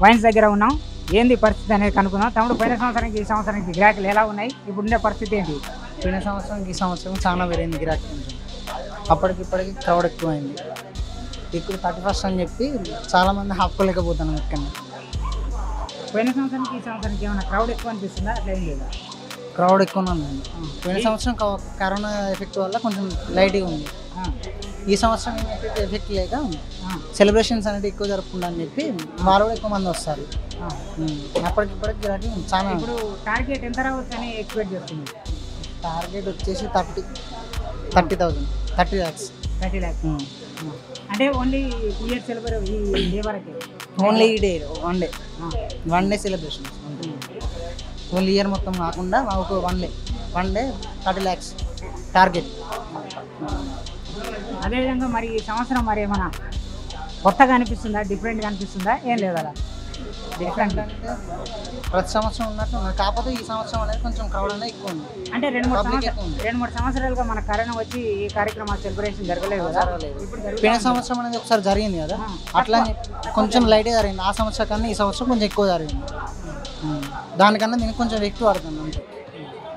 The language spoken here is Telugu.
వైన్స్ దగ్గర ఉన్నాం ఏంది పరిస్థితి అనేది కనుక్కుందాం తమ్ముడు పోయిన సంవత్సరానికి ఈ సంవత్సరానికి గిరాకీలు ఎలా ఉన్నాయి ఇప్పుడు ఉండే పరిస్థితి ఏంటి పోయిన సంవత్సరం ఈ సంవత్సరం చాలా పెరిగింది గిరాకీ కొంచెం అప్పటికి ఇప్పటికి క్రౌడ్ ఎక్కువైంది ఇప్పుడు థర్టీ ఫస్ట్ అని చెప్పి చాలామంది ఆపుకోలేకపోతున్నాం ఇక్కడ పోయిన సంవత్సరానికి ఈ సంవత్సరానికి ఏమైనా క్రౌడ్ ఎక్కువ అనిపిస్తుందా అట్లా ఏం లేదా క్రౌడ్ ఎక్కువ ఉందండి పోయిన సంవత్సరం కవ- కరోనా ఎఫెక్ట్ వల్ల కొంచెం లైట్గా ఉంది ఆ, ఈ సంవత్సరం ఏం ఎఫెక్ట్ ఎఫెక్ట్ లేక ఆ, సెలబ్రేషన్స్ అనేది ఎక్కువ జరుపుకుంటా అని చెప్పి వాళ్ళు కూడా ఎక్కువ మంది వస్తారు ఆ. ఉమ్. అప్పటికి ఇప్పటికి గిరాకీ చాలా ఇప్పుడు టార్గెట్ ఎంత రావచ్చు అని ఎక్స్పెక్ట్ చేస్తుంది టార్గెట్ వచ్చేసి thirty thirty thousand thirty lakhs thirty lakhs అంటే ఓన్లీ ఇయర్ సెలబ్రేట్ ఈ డే వరకే ఓన్లీ ఈ డే వన్ డే ఆ, one day celebration only year మొత్తం కాకుండా ఒక one day one day thirty lakhs target అదేవిధంగా మరి ఈ సంవత్సరం మరి ఏమైనా కొత్తగా అనిపిస్తుందా డిఫరెంట్గా అనిపిస్తుందా ఏం లేదు అలా డిఫరెంట్ అంటే ప్రతి సంవత్సరం ఉన్నట్టు ఉంది కాకపోతే ఈ సంవత్సరం అనేది కొంచెం క్రౌడ్ అనేది ఎక్కువ ఉంది అంటే రెండు మూడు Public సంవత్సరాలు ఎక్కువ ఉంది. రెండు మూడు సంవత్సరాలుగా మన కరోనా వచ్చి ఈ కార్యక్రమాలు సెలబ్రేషన్ జరగలేదు కదా జరగలేదు. ఇప్పుడు జరుగుతా పోయిన ఉంది. సంవత్సరం అనేది ఒకసారి జరిగింది కదా ఆ, అట్లా అని చెప్పి కొంచెం లైట్గా జరిగింది ఆ సంవత్సరం కన్నా ఈ సంవత్సరం కొంచెం ఎక్కువ జరిగింది ఉమ్. దానికన్నా నేను కొంచెం ఎక్కువ పడుతుంది అంతే